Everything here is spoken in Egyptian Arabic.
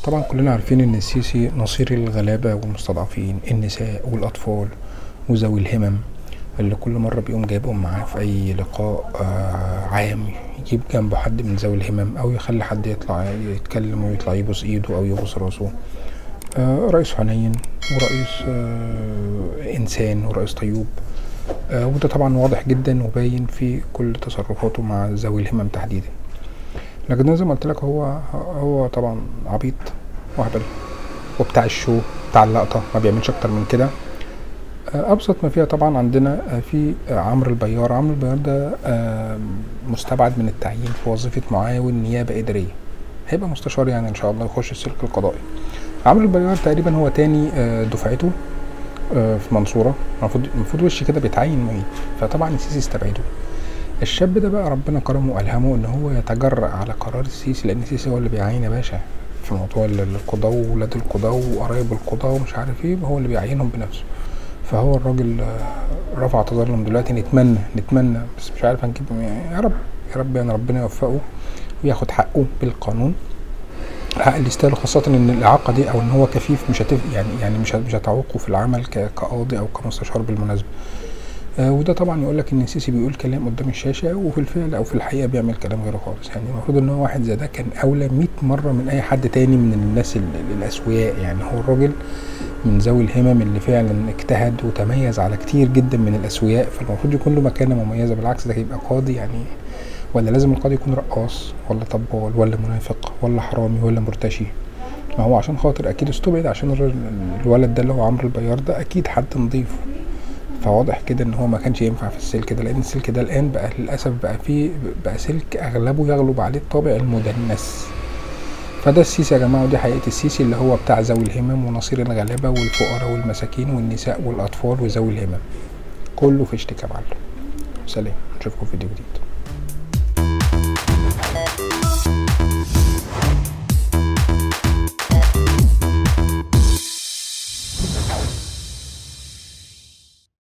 طبعا كلنا عارفين ان السيسي نصير الغلابة والمستضعفين النساء والاطفال وذوي الهمم اللي كل مرة بيقوم جايبهم معاه في اي لقاء آه عام يجيب جنبه حد من ذوي الهمم او يخلي حد يطلع يتكلم ويطلع يبوس ايده او يبوس راسه آه رئيس حنين ورئيس آه انسان ورئيس طيوب آه وده طبعا واضح جدا وباين في كل تصرفاته مع ذوي الهمم تحديدا لكن زي ما قلت لك هو هو طبعا عبيط وهبل وبتاع الشو بتاع اللقطة ما بيعملش أكتر من كده آه، أبسط ما فيها طبعا عندنا آه، في آه، عمرو البيار عمرو البيار ده آه، مستبعد من التعيين في وظيفة معاون نيابة إدارية هيبقى مستشار يعني إن شاء الله يخش السلك القضائي عمرو البيار تقريبا هو تاني آه، دفعته آه، في منصورة المفروض المفروض وش كده بيتعين معيد فطبعا السيسي استبعده الشاب ده بقى ربنا كرمه والهمه ان هو يتجرأ على قرار السيسي لان السيسي هو اللي بيعين يا باشا في موضوع ال- القضاة وولاد القضاة وقرايب القضاة ومش عارف ايه هو اللي بيعينهم بنفسه فهو الراجل آه، رفع تظلم دلوقتي نتمنى نتمنى بس مش عارف هنجيب مين. يا رب يا رب يعني ربنا يوفقه وياخد حقه بالقانون الحق اللي يستاهله خاصة ان الإعاقة دي أو ان هو كفيف مش هتف يعني يعني مش هت- مش هتعوقه في العمل ك- كقاضي أو كمستشار بالمناسبة آه، وده طبعا يقول لك ان السيسي بيقول كلام قدام الشاشه وفي الفعل او في الحقيقه بيعمل كلام غيره خالص يعني المفروض ان هو واحد زي ده كان اولى 100 مره من اي حد تاني من الناس ال- ال- الاسوياء يعني هو الراجل من ذوي الهمم اللي فعلا اجتهد وتميز على كتير جدا من الاسوياء فالمفروض يكون له مكانه مميزه بالعكس ده يبقى قاضي يعني ولا لازم القاضي يكون رقاص ولا طبال ولا منافق ولا حرامي ولا مرتشي ما هو عشان خاطر اكيد استبعد عشان الراجل- الولد ده اللي هو عمرو البيار ده اكيد حد نضيف فواضح كده ان هو ما كانش ينفع في السلك ده لان السلك ده الان بقى للاسف بقى فيه بقى سلك اغلبه يغلب عليه الطابع المدنس فده السيسي يا جماعه ودي حقيقه السيسي اللي هو بتاع ذوي الهمم ونصير الغلابه والفقراء والمساكين والنساء والاطفال وذوي الهمم كله في اشتكى معلم سلام نشوفكم في فيديو جديد